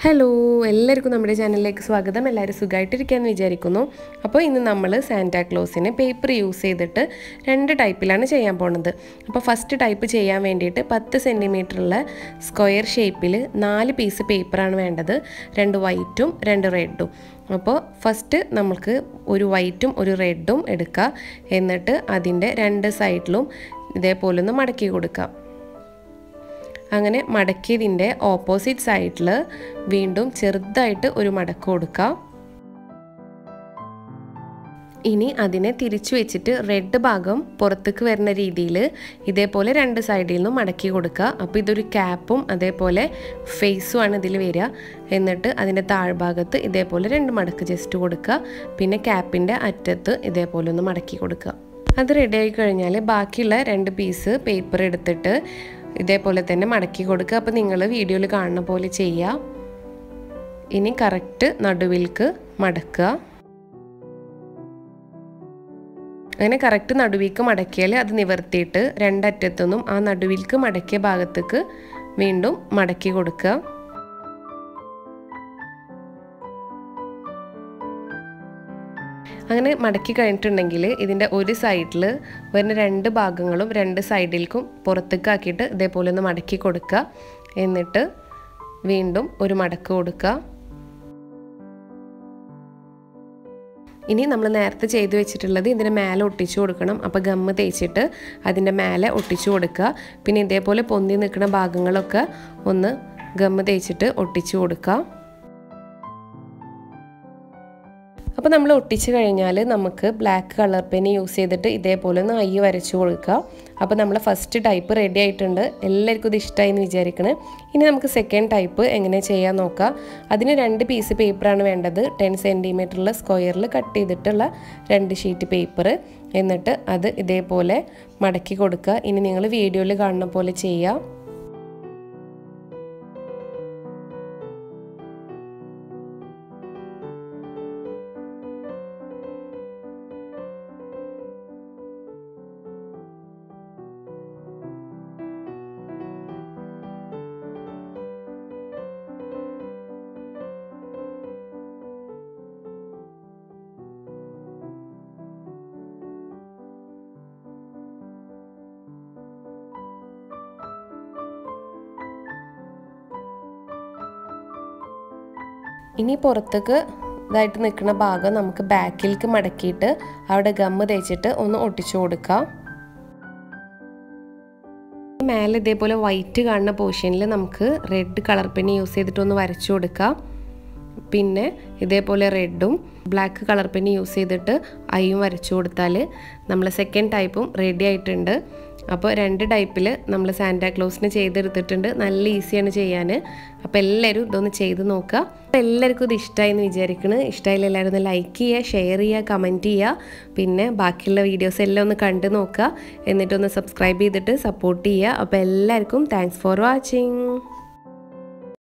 hello എല്ലാവർക്കും നമ്മുടെ ചാനലിലേക്ക് സ്വാഗതം എല്ലാവരും സുഖമായിട്ടിരിക്കാമെന്ന് വിചാരിക്കുന്നു അപ്പോൾ ഇന്ന് നമ്മൾ സാന്റാക്ലോസിന് പേപ്പർ യൂസ് ചെയ്തിട്ട് രണ്ട് ടൈപ്പിലാണ് ചെയ്യാൻ പോണത് അപ്പോൾ ഫസ്റ്റ് ടൈപ്പ് ചെയ്യാൻ വേണ്ടിയിട്ട് പത്ത് സെൻറ്റിമീറ്ററുള്ള സ്ക്വയർ ഷേപ്പിൽ നാല് പീസ് പേപ്പറാണ് വേണ്ടത് രണ്ട് വൈറ്റും രണ്ട് റെഡും അപ്പോൾ ഫസ്റ്റ് നമുക്ക് ഒരു വൈറ്റും ഒരു റെഡും എടുക്കുക എന്നിട്ട് അതിൻ്റെ രണ്ട് സൈഡിലും ഇതേപോലെ ഒന്ന് മടക്കി കൊടുക്കാം അങ്ങനെ മടക്കിയതിൻ്റെ ഓപ്പോസിറ്റ് സൈഡിൽ വീണ്ടും ചെറുതായിട്ട് ഒരു മടക്ക് കൊടുക്കുക ഇനി അതിനെ തിരിച്ചു വെച്ചിട്ട് റെഡ് ഭാഗം പുറത്തേക്ക് വരുന്ന രീതിയിൽ ഇതേപോലെ രണ്ട് സൈഡിൽ നിന്നും മടക്കി കൊടുക്കുക അപ്പോൾ ഇതൊരു ക്യാപ്പും അതേപോലെ ഫേസുമാണ് ഇതിൽ വരിക എന്നിട്ട് അതിൻ്റെ താഴ്ഭാഗത്ത് ഇതേപോലെ രണ്ട് മടക്ക് ജസ്റ്റ് കൊടുക്കുക പിന്നെ ക്യാപ്പിൻ്റെ അറ്റത്ത് ഇതേപോലെ ഒന്ന് മടക്കി കൊടുക്കുക അത് റെഡി ആയി കഴിഞ്ഞാൽ ബാക്കിയുള്ള രണ്ട് പീസ് പേപ്പർ എടുത്തിട്ട് ഇതേപോലെ തന്നെ മടക്കി കൊടുക്കുക അപ്പോൾ നിങ്ങൾ വീഡിയോയിൽ കാണുന്ന പോലെ ചെയ്യുക ഇനി കറക്റ്റ് നടുവിൽക്ക് മടക്കുക അങ്ങനെ കറക്റ്റ് നടുവിലേക്ക് മടക്കിയാൽ അത് നിവർത്തിയിട്ട് രണ്ടറ്റത്തുനിന്നും ആ നടുവിൽക്ക് മടക്കിയ ഭാഗത്തേക്ക് വീണ്ടും മടക്കി കൊടുക്കുക അങ്ങനെ മടക്കി കഴിഞ്ഞിട്ടുണ്ടെങ്കിൽ ഇതിൻ്റെ ഒരു സൈഡിൽ വരുന്ന രണ്ട് ഭാഗങ്ങളും രണ്ട് സൈഡിലേക്കും പുറത്തേക്ക് ആക്കിയിട്ട് ഇതേപോലെ ഒന്ന് മടക്കി കൊടുക്കുക എന്നിട്ട് വീണ്ടും ഒരു മടക്ക് കൊടുക്കുക ഇനി നമ്മൾ നേരത്തെ ചെയ്തു വെച്ചിട്ടുള്ളത് ഇതിൻ്റെ മേലെ ഒട്ടിച്ചു കൊടുക്കണം അപ്പോൾ ഗമ്മ് തേച്ചിട്ട് അതിൻ്റെ മേലെ ഒട്ടിച്ചു കൊടുക്കുക പിന്നെ ഇതേപോലെ പൊന്തി നിൽക്കുന്ന ഭാഗങ്ങളൊക്കെ ഒന്ന് ഗമ്മ് തേച്ചിട്ട് ഒട്ടിച്ചു കൊടുക്കുക അപ്പോൾ നമ്മൾ ഒട്ടിച്ച് കഴിഞ്ഞാൽ നമുക്ക് ബ്ലാക്ക് കളർ പെൻ യൂസ് ചെയ്തിട്ട് ഇതേപോലെ ഒന്ന് ഐ വരച്ചു കൊടുക്കുക അപ്പോൾ നമ്മൾ ഫസ്റ്റ് ടൈപ്പ് റെഡി ആയിട്ടുണ്ട് എല്ലാവർക്കും ഇത് ഇഷ്ടമായി എന്ന് വിചാരിക്കണേ ഇനി നമുക്ക് സെക്കൻഡ് ടൈപ്പ് എങ്ങനെ ചെയ്യാൻ നോക്കാം അതിന് രണ്ട് പീസ് പേപ്പറാണ് വേണ്ടത് ടെൻ സെൻറ്റിമീറ്ററിൽ സ്ക്വയറിൽ കട്ട് ചെയ്തിട്ടുള്ള രണ്ട് ഷീറ്റ് പേപ്പർ എന്നിട്ട് അത് ഇതേപോലെ മടക്കി കൊടുക്കുക ഇനി നിങ്ങൾ വീഡിയോയിൽ കാണുന്ന പോലെ ചെയ്യുക ഇനി പുറത്തേക്ക് ഇതായിട്ട് നിൽക്കുന്ന ഭാഗം നമുക്ക് ബാക്കിലേക്ക് മടക്കിയിട്ട് അവിടെ ഗമ്മ് തേച്ചിട്ട് ഒന്ന് ഒട്ടിച്ചു കൊടുക്കാം മേലെ ഇതേപോലെ വൈറ്റ് കാണുന്ന പോർഷനിൽ നമുക്ക് റെഡ് കളർ പെന്ന് യൂസ് ചെയ്തിട്ട് ഒന്ന് വരച്ചു കൊടുക്കാം പിന്നെ ഇതേപോലെ റെഡും ബ്ലാക്ക് കളർ പെന്ന് യൂസ് ചെയ്തിട്ട് ഐയും വരച്ചു കൊടുത്താൽ നമ്മൾ സെക്കൻഡ് ടൈപ്പും റെഡി ആയിട്ടുണ്ട് അപ്പോൾ രണ്ട് ടൈപ്പിൽ നമ്മൾ സാന്റാക്ലോസിന് ചെയ്തെടുത്തിട്ടുണ്ട് നല്ല ഈസിയാണ് ചെയ്യാൻ അപ്പോൾ എല്ലാവരും ഇതൊന്ന് ചെയ്ത് നോക്കുക അപ്പോൾ എല്ലാവർക്കും ഇത് ഇഷ്ടമായി എന്ന് വിചാരിക്കുന്നു ഇഷ്ടമായില്ല എല്ലാവരും ഒന്ന് ലൈക്ക് ചെയ്യുക ഷെയർ ചെയ്യുക കമൻറ്റ് ചെയ്യുക പിന്നെ ബാക്കിയുള്ള വീഡിയോസ് എല്ലാം ഒന്ന് കണ്ടു നോക്കുക എന്നിട്ടൊന്ന് സബ്സ്ക്രൈബ് ചെയ്തിട്ട് സപ്പോർട്ട് ചെയ്യുക അപ്പോൾ എല്ലാവർക്കും താങ്ക്സ് ഫോർ വാച്ചിങ്